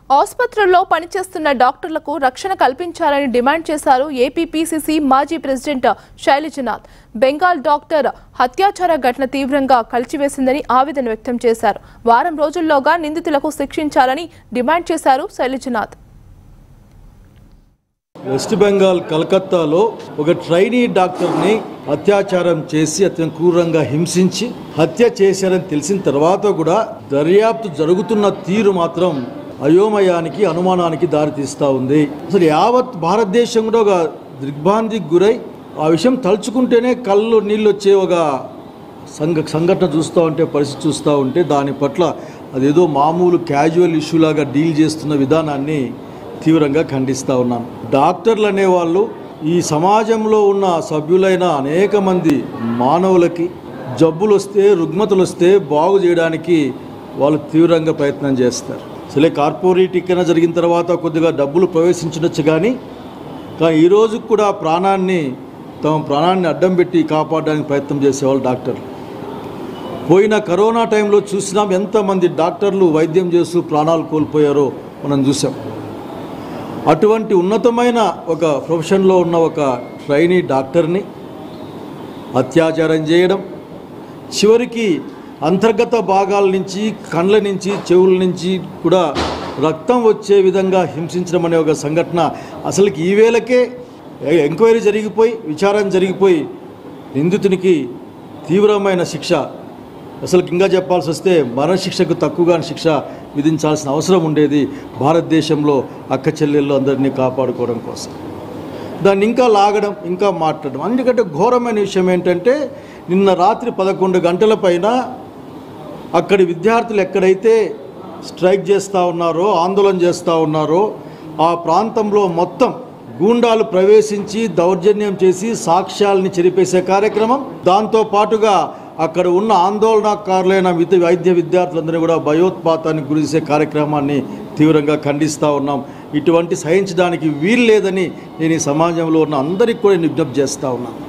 ఆసుపత్రుల్లో పనిచేస్తున్న డాక్టర్లకు రక్షణ కల్పించాలని డిమాండ్ చేశారు ఏపీపీసీసీ మాజీ ప్రెసిడెంట్ శైలజనాథ్ బెంగాల్ డాక్టర్ హత్యాచార ఘటన తీవ్రంగా కలిచివేసిందని ఆవేదన వ్యక్తం చేశారు వారం రోజుల్లోగా నిందితులకు శిక్షించాలని డిమాండ్ చేశారు శైలజనాథ్ వెస్ట్ బెంగాల్ కలకత్తాలో ఒక ట్రైనీ డాక్టర్ని అత్యాచారం చేసి అతను క్రూరంగా హింసించి హత్య చేశారని తెలిసిన తర్వాత కూడా దర్యాప్తు జరుగుతున్న తీరు మాత్రం అయోమయానికి అనుమానానికి దారితీస్తూ ఉంది అసలు యావత్ భారతదేశం కూడా ఒక దిగ్భ్రాంతికి గురై ఆ విషయం తలుచుకుంటేనే కళ్ళు నీళ్ళు వచ్చే ఒక సంఘ సంఘటన చూస్తూ ఉంటే పరిస్థితి చూస్తూ ఉంటే దాని పట్ల అదేదో మామూలు క్యాజువల్ ఇష్యూలాగా డీల్ చేస్తున్న విధానాన్ని తీవ్రంగా ఖండిస్తూ ఉన్నాను డాక్టర్లు అనేవాళ్ళు ఈ సమాజంలో ఉన్న సభ్యులైన అనేక మంది మానవులకి జబ్బులు వస్తే రుగ్మతలు వస్తే బాగు చేయడానికి వాళ్ళు తీవ్రంగా ప్రయత్నం చేస్తారు అసలే కార్పొరేటీకరణ జరిగిన తర్వాత కొద్దిగా డబ్బులు ప్రవేశించవచ్చు కానీ కానీ ఈ రోజు కూడా ప్రాణాన్ని తమ ప్రాణాన్ని అడ్డం పెట్టి కాపాడడానికి ప్రయత్నం చేసేవాళ్ళు డాక్టర్లు పోయిన కరోనా టైంలో చూసినాం ఎంతమంది డాక్టర్లు వైద్యం చేస్తూ ప్రాణాలు కోల్పోయారో మనం చూసాం అటువంటి ఉన్నతమైన ఒక ప్రొఫెషన్లో ఉన్న ఒక ట్రైనీ డాక్టర్ని అత్యాచారం చేయడం చివరికి అంతర్గత భాగాల నుంచి కండ్ల నుంచి చెవుల నుంచి కూడా రక్తం వచ్చే విధంగా హింసించడం అనే ఒక సంఘటన అసలుకి ఈ వేళకే ఎంక్వైరీ జరిగిపోయి విచారణ జరిగిపోయి నిందితునికి తీవ్రమైన శిక్ష అసలు ఇంకా చెప్పాల్సి వస్తే మరణశిక్షకు తక్కువగా శిక్ష విధించాల్సిన అవసరం ఉండేది భారతదేశంలో అక్క చెల్లెళ్ళు అందరినీ కాపాడుకోవడం కోసం దాన్ని ఇంకా లాగడం ఇంకా మాట్లాడడం అందుకంటే ఘోరమైన విషయం ఏంటంటే నిన్న రాత్రి పదకొండు గంటల పైన అక్కడి విద్యార్థులు ఎక్కడైతే స్ట్రైక్ చేస్తూ ఉన్నారో ఆందోళన చేస్తూ ఉన్నారో ఆ ప్రాంతంలో మొత్తం గూండాలు ప్రవేశించి దౌర్జన్యం చేసి సాక్ష్యాలని చెరిపేసే కార్యక్రమం దాంతో పాటుగా అక్కడ ఉన్న ఆందోళనకారులైన మిత వైద్య విద్యార్థులందరినీ కూడా భయోత్పాతానికి గురి చేసే కార్యక్రమాన్ని తీవ్రంగా ఖండిస్తూ ఉన్నాం ఇటువంటి సహించడానికి వీలు లేదని నేను ఈ సమాజంలో ఉన్న అందరికీ కూడా నేను విజ్ఞప్తి చేస్తూ ఉన్నాను